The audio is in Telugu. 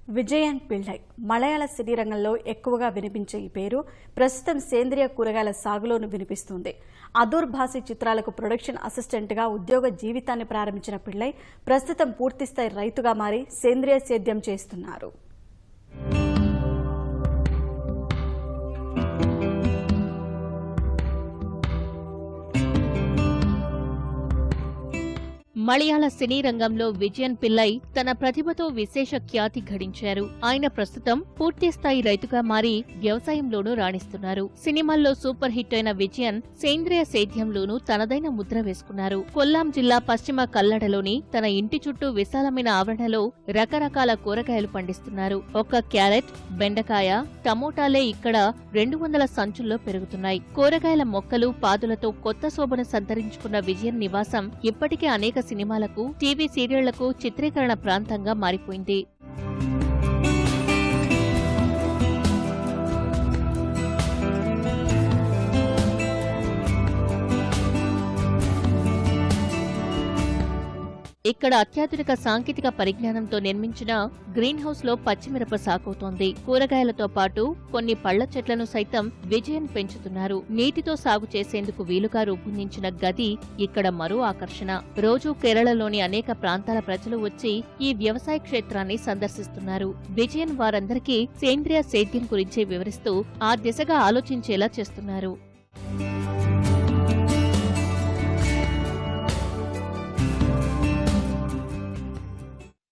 విజయన్ పిళ్ళై మలయాళ సినీ రంగంలో ఎక్కువగా వినిపించే ఈ పేరు ప్రస్తుతం సేంద్రియ కూరగాయల సాగులోనూ వినిపిస్తుంది అదూర్ భాషి చిత్రాలకు ప్రొడక్షన్ అసిస్టెంట్గా ఉద్యోగ జీవితాన్ని ప్రారంభించిన పిళ్ళై ప్రస్తుతం పూర్తిస్థాయి రైతుగా మారి సేంద్రియ సేద్యం చేస్తున్నారు మలయాళ సినీ రంగంలో విజయన్ పిల్లై తన ప్రతిభతో విశేష ఖ్యాతి గడించారు ఆయన ప్రస్తుతం పూర్తి స్థాయి రైతుగా మారి వ్యవసాయంలోనూ రాణిస్తున్నారు సినిమాల్లో సూపర్ హిట్ అయిన విజయన్ సేంద్రియ సేద్యంలోనూ తనదైన ముద్ర వేసుకున్నారు కొల్లాం జిల్లా పశ్చిమ కల్లడలోని తన ఇంటి చుట్టూ విశాలమైన ఆవరణలో రకరకాల కూరగాయలు పండిస్తున్నారు ఒక్క క్యారెట్ బెండకాయ టమోటాలే ఇక్కడ రెండు వందల సంచుల్లో పెరుగుతున్నాయి కూరగాయల మొక్కలు పాదులతో కొత్త శోభను సంతరించుకున్న విజయన్ నివాసం ఇప్పటికే అనేక సినిమాలకు టీవీ సీరియళ్లకు చిత్రీకరణ ప్రాంతంగా మారిపోయింది ఇక్కడ అత్యాధునిక సాంకేతిక పరిజ్ఞానంతో నిర్మించిన గ్రీన్ హౌస్ లో పచ్చిమిరప సాగవుతోంది కూరగాయలతో పాటు కొన్ని పళ్ల చెట్లను సైతం విజయన్ పెంచుతున్నారు నీటితో సాగు చేసేందుకు వీలుగా రూపొందించిన గది ఇక్కడ మరో ఆకర్షణ రోజూ కేరళలోని అనేక ప్రాంతాల ప్రజలు వచ్చి ఈ వ్యవసాయ క్షేత్రాన్ని సందర్శిస్తున్నారు విజయన్ వారందరికీ సేంద్రియ సేద్యం గురించి వివరిస్తూ ఆ దిశగా ఆలోచించేలా చేస్తున్నారు